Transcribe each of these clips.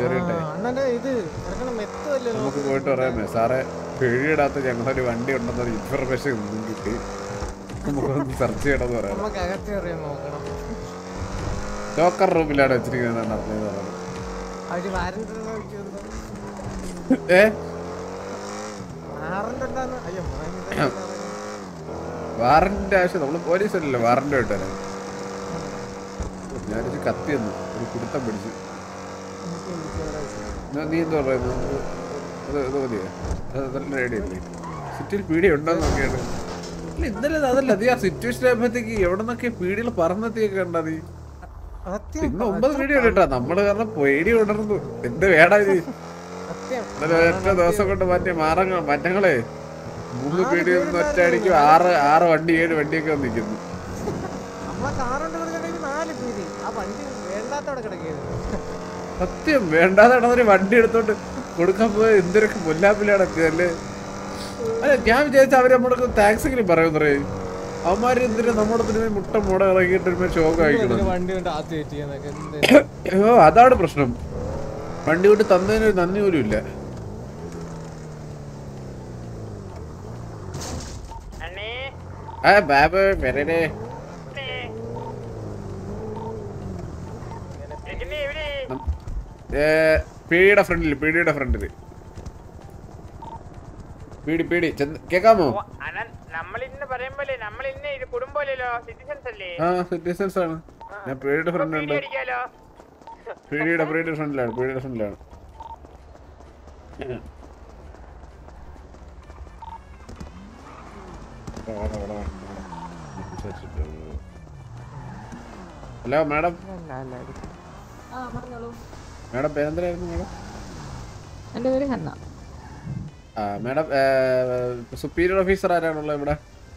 കയറിയിട്ടെ അണ്ണന്റെ ഇത് ഇറങ്ങണ മെത്തല്ലേ നമുക്ക് പോയിട്ട് പറയാമേ സാറേ പിഴയിടാത്ത ഞങ്ങളൊരു വണ്ടി ഉണ്ടെന്നൊരു ഇൻഫർമേഷൻ ഒന്നും കിട്ടി നമുക്കൊന്ന് സെർച്ച് ചെയ്യണമെന്ന് പറയാം നമുക്ക് അകത്ത് അറിയാൻ നോക്കണം ലോക്കർ റൂമിലാണ് വെച്ചിരിക്കുന്നത് നടന്നത് അവര് വാരണ്ട് ഏ വാറണ്ട് ഉണ്ടാന്ന് അയ്യോ വാറണ്ട് വാറന്റിന്റെ ആവശ്യം നമ്മള് പോലീസ് അല്ലല്ലോ വാറന്റ് കിട്ടാൻ ഞാനൊരു കത്തി വന്നു ഒരു കുടുത്തം പിടിച്ചു എന്നാ നീ എന്താ പറയുന്നത് അത് അത് മതിയോ അത് നല്ല റെഡി അല്ലേ സിറ്റിയിൽ പീടി ഉണ്ടോ നോക്കിയാണ് ഇല്ല ഇന്നലെ അതല്ല നീ ആ സിറ്റുവേഷൻ ആകുമ്പോഴത്തേക്ക് എവിടെ നിന്നൊക്കെ പീടികൾ പറന്നെത്തിയൊക്കെ കണ്ടാ നീ സത്യം ഇന്ന് ഒമ്പത് പീടി കേട്ടാ നമ്മള് കാരണം പേടി ഉണർന്നു എന്ത് വേടാ ഇത് സത്യം ഇന്നലെ ഒറ്റ ദിവസം കൊണ്ട് മാറ്റിയ മാറങ്ങൾ മറ്റങ്ങളെ മൂന്ന് പീടി നിന്ന് ഒറ്റ അടിക്കും ആറ് ആറ് വണ്ടി ഏഴ് വണ്ടിയൊക്കെ വന്ന് നിൽക്കുന്നു നമ്മളെ കാറുണ്ട് കൊടുക്കണമെങ്കിൽ നാല് പേര് ആ വണ്ടി വേണ്ടാത്തവിടെ കിടക്കിയത് സത്യം വേണ്ടാതെ ഒരു വണ്ടി എടുത്തോണ്ട് കൊടുക്കാൻ പോയ എന്തൊരൊക്കെ മുല്ലാപ്പിലാണ് എത്തിയല്ലേ അല്ല ഞാൻ വിചാരിച്ച അവര് നമ്മൾക്ക് താങ്ക്സെങ്കിലും പറയുന്നേ അവന്മാര് എന്തിനാ നമ്മുടെ തന്നെ മുട്ട മുട ഇറങ്ങിയിട്ട് ഒരു ഷോക്ക് അയക്കണം വണ്ടി കൊണ്ട് ആദ്യം വെയിറ്റ് ചെയ്യുന്നൊക്കെ ഓ അതാണ് പ്രശ്നം വണ്ടി കൊണ്ട് തന്നതിന് ഒരു നന്ദി പോലും ഇല്ല ആ ബാബ വരേ പീടിയുടെ ഫ്രണ്ടില് പീടിയുടെ ഫ്രണ്ടില് പീടി പീടി ചെന്ന് കേക്കാമോ നമ്മളിന്ന് പറയുമ്പോലെ നമ്മളിന്ന് ഇത് കുടുംബമല്ലല്ലോ സിറ്റിസൺസ് അല്ലേ ആ സിറ്റിസൺസ് ആണ് ഞാൻ പീടിയുടെ ഫ്രണ്ടിലുണ്ട് അടിക്കാലോ പീടിയുടെ പീടിയുടെ ഫ്രണ്ടിലാണ് പീടിയുടെ ഫ്രണ്ടിലാണ് ഹലോ മാഡം ആ പറഞ്ഞോളൂ മാഡം പേരെന്തരായിരുന്നു മാഡം എൻ്റെ പേര് ഹന്ന ആ മാഡം സുപ്പീരിയർ ഓഫീസർ ആരാണുള്ളത് ഇവിടെ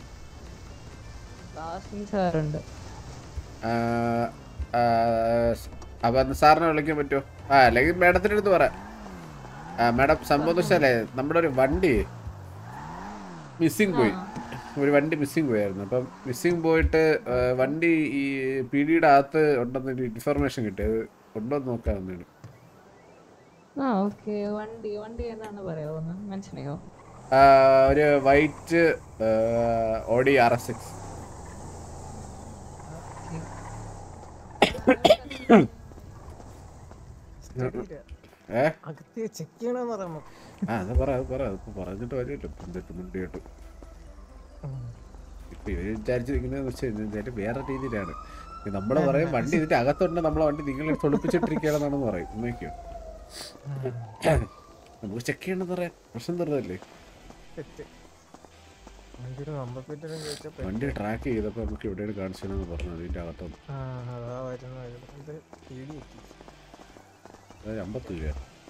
ദാസിൻ സാറുണ്ട് ആ, ആ, അപ്പൊ അന്ന് സാറിനെ വിളിക്കാൻ പറ്റുമോ ആ അല്ലെങ്കിൽ മാഡത്തിൻ്റെ അടുത്ത് പറയാം ആ മാഡം സംഭവം എന്ന് വെച്ചാലേ നമ്മുടെ ഒരു വണ്ടി മിസ്സിങ് പോയി ഒരു വണ്ടി മിസ്സിങ് പോയായിരുന്നു അപ്പം മിസ്സിങ് പോയിട്ട് ആ, വണ്ടി ഈ പി ഡിയുടെ അകത്ത് ഉണ്ടെന്നൊരു ഇൻഫർമേഷൻ കിട്ടി അത് ഉണ്ടോ എന്ന് നോക്കാൻ വന്നതാണ് ആ ഓക്കെ വണ്ടി വണ്ടി ഏതാണ് പറയാമോ ഒന്ന് മനസ്സിലായോ ആ, ഒരു white Audi R S X ഏ അകത്ത് ചെക്ക് ചെയ്യണമെന്ന് പറയാൻ നമുക്ക് ആ അത് പറ അത് പറ അതിപ്പോ പറഞ്ഞിട്ട് വരില്ലോ എന്തൊക്കെ മുണ്ടി കേട്ടു ഇപ്പൊ ഇവര് വിചാരിച്ചിരിക്കുന്നത് വെച്ച് കഴിഞ്ഞാൽ വേറെ രീതിയിലാണ് നമ്മള് പറയും വണ്ടി ഇതിന്റെ അകത്തുണ്ട് നമ്മളെ വണ്ടി നിങ്ങളെ തൊളിപ്പിച്ചിട്ടിരിക്കുകയാണെന്നാണെന്ന് പറയും നോക്കിയോ നമുക്ക് ചെക്ക് ചെയ്യണമെന്ന് പറയാം പ്രശ്നം തരുന്നതല്ലേ തെറ്റ് വണ്ടിയുടെ നമ്പർ പ്ലേറ്റ് ചോദിച്ചപ്പോ വണ്ടി ട്രാക്ക് ചെയ്തപ്പോൾ നമുക്ക് എവിടെയാണ് കാണിച്ചതെന്ന് പറഞ്ഞു ഇതിന്റെ അകത്തൊന്ന് ആ അതാ വരുന്ന വരുന്നത് ഇത് പേടി പറ്റി അതായത് അമ്പത്തി രൂപ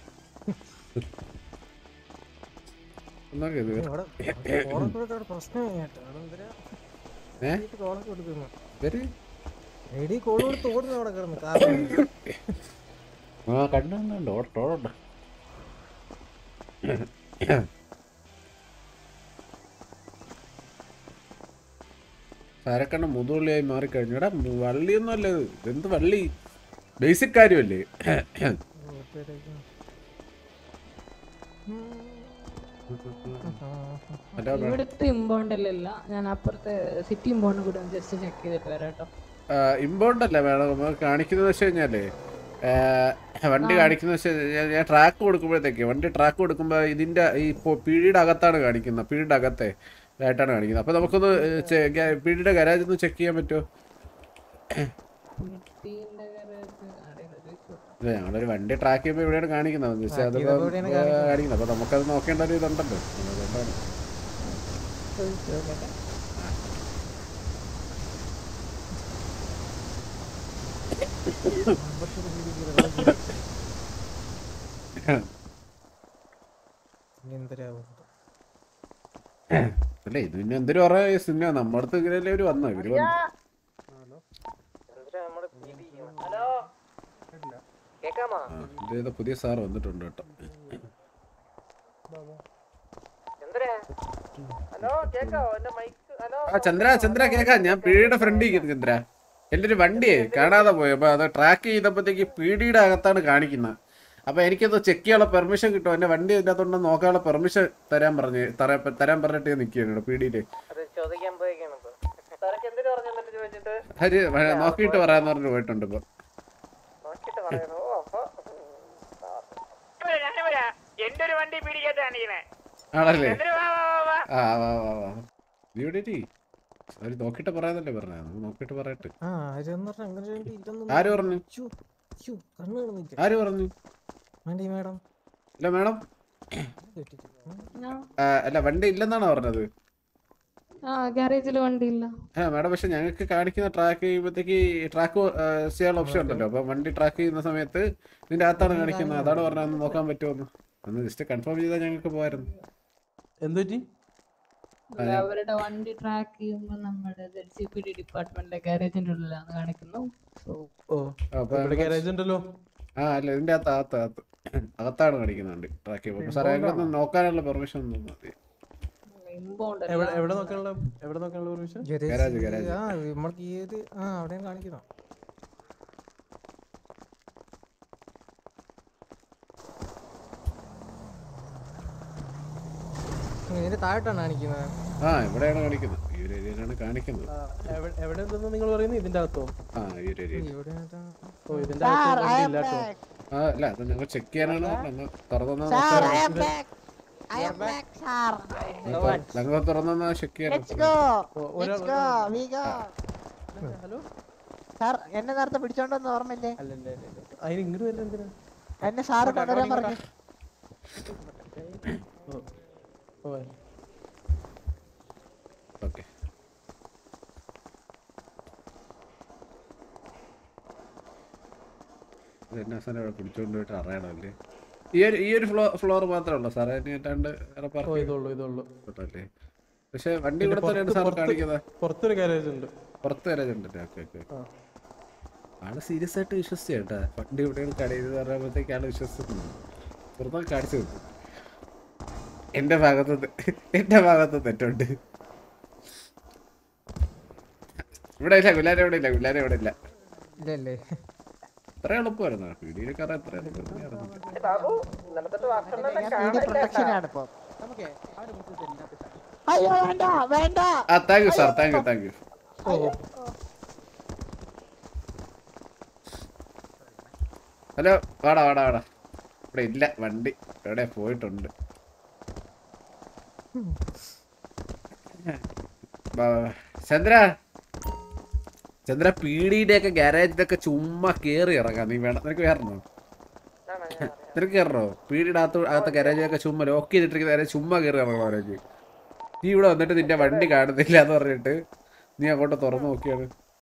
എന്നൊക്കെ ഇത് അവിടെ കോളൊക്കെ കൊടുത്ത അവിടെ പ്രശ്നം കേട്ടോ അവിടെ എന്തിനാ ഏ? വീട്ടിൽ കോളൊക്കെ കൊടുക്കുന്നു ഇവര് ഐ ഡി കോൾ കൊടുത്ത് ഓടുന്നു അവിടെ കിടന്ന് കാറിൽ ആ കണ്ടു കണ്ടുണ്ട് ഓട്ടോടുണ്ട് സരക്കണ്ണ മുതുള്ളിയായി മാറിക്കഴിഞ്ഞു എടാ മു- വള്ളിയൊന്നും അല്ല ഇത് എന്ത് വള്ളി ബേസിക് കാര്യമല്ലേ ഹലോ മാഡം. ഇവിടുത്തെ ഇമ്പോണ്ടല്ല ഞാൻ അപ്പുറത്തെ സിറ്റി ഇമ്പോണ്ട് കൂടെ ജസ്റ്റ് ചെക്ക് ചെയ്തിട്ട് വരാം കേട്ടോ ഇമ്പോണ്ട് അല്ല മാഡം നമ്മൾ കാണിക്കുന്നത് വെച്ച് കഴിഞ്ഞാലേ ആ, വണ്ടി കാണിക്കുന്ന വെച്ച് കഴിഞ്ഞാൽ ഞാൻ ട്രാക്ക് കൊടുക്കുമ്പോഴത്തേക്ക് വണ്ടി ട്രാക്ക് കൊടുക്കുമ്പോൾ ഇതിന്റെ ഈ പീടിയുടെ അകത്താണ് കാണിക്കുന്നത് പീടിയുടെ അകത്തെ ആയിട്ടാണ് കാണിക്കുന്നത് അപ്പൊ നമുക്കൊന്ന് പീടിയുടെ ഗരാജ് ഒന്ന് ചെക്ക് ചെയ്യാൻ പറ്റുമോ സിറ്റീൻ്റെ കാര്യത്തിൽ അറിയില്ല ചോദിച്ചു ഇല്ല, ഞങ്ങളൊരു വണ്ടി ട്രാക്ക് ചെയ്യുമ്പോൾ ഇവിടെയാണ് കാണിക്കുന്നത് എന്ന് വെച്ചാൽ അത് ചെയ്തപ്പോൾ ഇവിടെയാണ് കാണിക്കുന്നത്. കാണിക്കുന്നത് അപ്പൊ നമുക്കത് നോക്കേണ്ട ഒരു ഇതുണ്ടല്ലോ അതുകൊണ്ടാണ് ചോദിച്ചു നോക്കട്ടെ എന്തരാവും അല്ലേ ഇത് പിന്നെ എന്തൊരു പറയാ സിനിമ നമ്മുടെ അടുത്ത് ഇങ്ങനെയല്ലേ ഇവര് വന്നോ ഇവര് വന്നു ഹലോ കേക്കാമോ ആ, ഇത് ഏതോ പുതിയ സാർ വന്നിട്ടുണ്ട് കേട്ടോ ചന്ദ്ര ഹലോ കേക്കാവോ എന്റെ മൈക്ക് ഹലോ ആ ചന്ദ്ര ചന്ദ്ര കേക്കാം ഞാൻ പീടിയുടെ ഫ്രണ്ട് ചന്ദ്ര എന്റെ ഒരു വണ്ടിയെ കാണാതെ പോയി അപ്പൊ അത് ട്രാക്ക് ചെയ്തപ്പോഴത്തേക്ക് പീടിയുടെ അകത്താണ് കാണിക്കുന്നത് അപ്പൊ എനിക്കത് ചെക്ക് ചെയ്യാനുള്ള പെർമിഷൻ കിട്ടും എന്റെ വണ്ടി ഇതിന്റെ അകത്തുണ്ടെന്ന് നോക്കാനുള്ള പെർമിഷൻ തരാൻ പറഞ്ഞു തരാ- തരാൻ പറഞ്ഞിട്ട് നിൽക്കുകയാണ് പീടിയില് അത് ചോദിക്കാൻ പോയിക്കാണ് ഇപ്പൊ സാറൊക്കെ എന്തിനു പറഞ്ഞു എന്നിട്ട് ചോദിച്ചിട്ട് അവര് വ- നോക്കിയിട്ട് പറയാന്ന് പറഞ്ഞു പോയിട്ടുണ്ട് ഇപ്പൊ നോക്കിട്ട് പറയണോ ഓ അപ്പൊ ഞാനിവരാ എന്റെ ഒരു വണ്ടി പിടിക്കാത്ത കാണിക്കണേ ആണല്ലേ എന്തിനു വാ വാ വാ വാ ആ വാ വാ വാ നീ ഇവിടെ ഇരി. അവര് നോക്കിയിട്ട് പറയാന്നല്ലേ പറഞ്ഞ നോക്കിയിട്ട് പറയട്ടെ ആ ആരെന്ന് പറഞ്ഞ അങ്ങനെ ഒരു ഇല്ലെന്ന് ആര് പറഞ്ഞു ശ്ശോ, ശ്ശോ, കണ്ണ് കാണുന്നില്ല ആര് പറഞ്ഞു വേണ്ടി മാഡം ഇല്ല മേഡം കേട്ടിട്ട് ആ, അല്ല വണ്ടി ഇല്ലെന്നാണോ പറഞ്ഞത് ആ ഗാരേജിൽ വണ്ടിയില്ല ആ മാഡം പക്ഷെ ഞങ്ങൾക്ക് കാണിക്കുന്ന ട്രാക്ക് ചെയ്യുമ്പോഴത്തേക്ക് ട്രാക്ക് ചെയ്യാനുള്ള ഓപ്ഷൻ ഉണ്ടല്ലോ അപ്പൊ വണ്ടി ട്രാക്ക് ചെയ്യുന്ന സമയത്ത് ഇതിന്റെ അകത്താണ് കാണിക്കുന്നത് അതാണ് പറഞ്ഞത് ഒന്ന് നോക്കാൻ പറ്റുമെന്ന് ഒന്ന് ജസ്റ്റ് കൺഫേം ചെയ്താൽ ഞങ്ങൾക്ക് പോയായിരുന്നു എന്തുപറ്റി അല്ല, അവരുടെ വണ്ടി ട്രാക്ക് ചെയ്യുമ്പോൾ നമ്മുടെ സി പി ഡി ഡിപ്പാർട്ട്മെന്റിന്റെ ഗാരേജിന്റെ ഉള്ളിലാണ് കാണിക്കുന്നത് സോ ഓ അപ്പൊ ഇവിടെ ഗാരേജ് ഉണ്ടല്ലോ ആ അല്ല ഇതിന്റെ അകത്ത് അകത്ത് അകത്ത് അകത്താണ് കാണിക്കുന്നത് വണ്ടി ട്രാക്ക് ചെയ്യുമ്പോൾ സാറേ ഞങ്ങളൊന്ന് നോക്കാനുള്ള പെർമിഷൻ ഒന്ന് മതി ഇമ്പൗണ്ട് എവിടെ എവിടെ നോക്കാനുള്ള എവിടെ നോക്കാനുള്ള പെർമിഷൻ ഗരാജ്, ഗരാജ്. ആ നമ്മൾക്ക് ഈ ഒരു ആ അവിടെയും കാണിക്കണം ഇതിന്റെ താഴോട്ടാണ് കാണിക്കുന്നത് ആ ഇവിടെയാണ് കാണിക്കുന്നത് ഈ ഒരു ഏരിയയിലാണ് കാണിക്കുന്നത് എവിടെ ഉണ്ടെന്ന് നിങ്ങൾ പറയുന്നത് ഇതിന്റെ അകത്തോ ആ ഈ ഒരു ഏരിയ ഇവിടെ ഓ ഇതിന്റെ അകത്ത് വണ്ടി ഇല്ല കേട്ടോ ആ അല്ല അത് ഞങ്ങൾ ചെക്ക് ചെയ്യാനാണ് ഞങ്ങൾ തുറന്നു ഞങ്ങൾ തുറന്നു ചെക്ക് ചെയ്യാൻ ഓ, ഒരാൾ ഹലോ സാർ എന്നെ നേരത്തെ പിടിച്ചോണ്ടെന്ന് ഓർമ്മയില്ലേ അല്ലല്ലേ അതിന് ഇങ്ങോട്ട് വരുന്നത് എന്തിനാ എന്നെ സാറ് കൊണ്ടുവരാൻ പറഞ്ഞു ഓ ഓ ഓക്കെ എന്നാ സാറേ ഇവിടെ പിടിച്ചോണ്ട് പോയിട്ട് അറിയണമല്ലേ ഈ ഒരു ഈ ഒരു ഫ്ലോ ഫ്ലോർ മാത്രമേ ഉള്ളൂ സാറേ ഇനി ഏതാണ്ട് വേറെ ഓ പാർക്ക് ഇതുള്ളൂ ഇതുള്ളൂ അല്ലേ പക്ഷെ വണ്ടി ഇവിടെ തന്നെയാണ് സാർ പുറത്ത് കാണിക്കുന്നത് പുറത്തൊരു ഗാരേജ് ഉണ്ട് പുറത്ത് വരെ ഉണ്ടല്ലേ ഓക്കെ ഓക്കെ ആ. ആള് സീരിയസ് ആയിട്ട് വിശ്വസിച്ച കേട്ടാ വണ്ടി ഇവിടെയാണ് കടയിൽ പറയുമ്പോഴത്തേക്ക് ആള് വിശ്വസിക്കുന്നു പുറത്തൊക്കെ കാണിച്ചു കൊടുത്തു എന്റെ ഭാഗത്ത് തെ- എന്റെ ഭാഗത്ത് തെറ്റുണ്ട് ഇവിടെ ഇല്ല ഗുലാര ഇവിടെ ഇല്ല ഗുലാര ഇവിടെ ഇല്ല ഇല്ലല്ലേ ഇത്ര എളുപ്പമായിരുന്നു പീഡിയിൽ കയറാൻ എത്ര എളുപ്പമായിരുന്നു പ്രൊട്ടക്ഷനാണ് ഇപ്പൊ അയ്യോ വേണ്ട വേണ്ട ആ thank you sir thank you thank you ഓ ഹലോ വാടാ വാടാ വാടാ ഇവിടെ ഇല്ല വണ്ടി എവിടെ പോയിട്ടുണ്ട് ബാ, ചന്ദ്ര ചന്ദ്ര പീടിയുടെ ഒക്കെ ഗാരേജിലൊക്കെ ചുമ്മാ കേറി ഇറങ്ങാം നീ വേണം നിനക്ക് കയറണോ നിനക്ക് കയറണോ പീടിയുടെ അകത്ത് അകത്തെ ഗാരേജിലൊക്കെ ചുമ്മാ ലോക്ക് ചെയ്തിട്ടിരിക്കുന്ന നേരെ ചുമ്മാ കയറി ഇറങ്ങണം അവരേക്ക് നീ ഇവിടെ വന്നിട്ട് നിന്റെ വണ്ടി കാണുന്നില്ല എന്ന് പറഞ്ഞിട്ട് നീ അങ്ങോട്ട് തുറന്നു നോക്കിയാണ്